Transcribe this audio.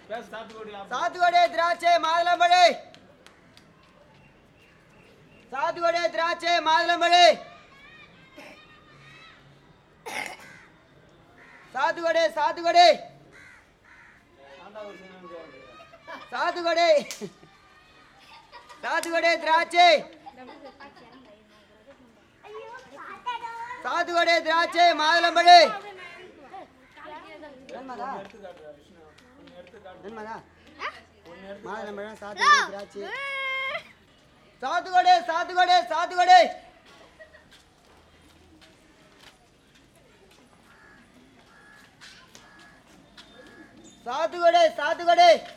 பேச சாத்துக்குடி சாத்துக்குடி திராட்சை மாதுளம்பழி சாத்துக்குடி திராட்சை மாதுளம்பழி சாத்துக்குடி சாத்துக்குடி சாத்துக்குடி சாத்துக்குடி திராட்சை சாத்துக்குடி திராட்சை மாதுளம்பழி நன்மதா நன்மதா மாதுளம்பழம் சாத்துக்குடி திராட்சை சாத்துக்குடி சாத்துக்குடி சாத்துக்குடி சாத்துக்குடி சாத்துக்குடி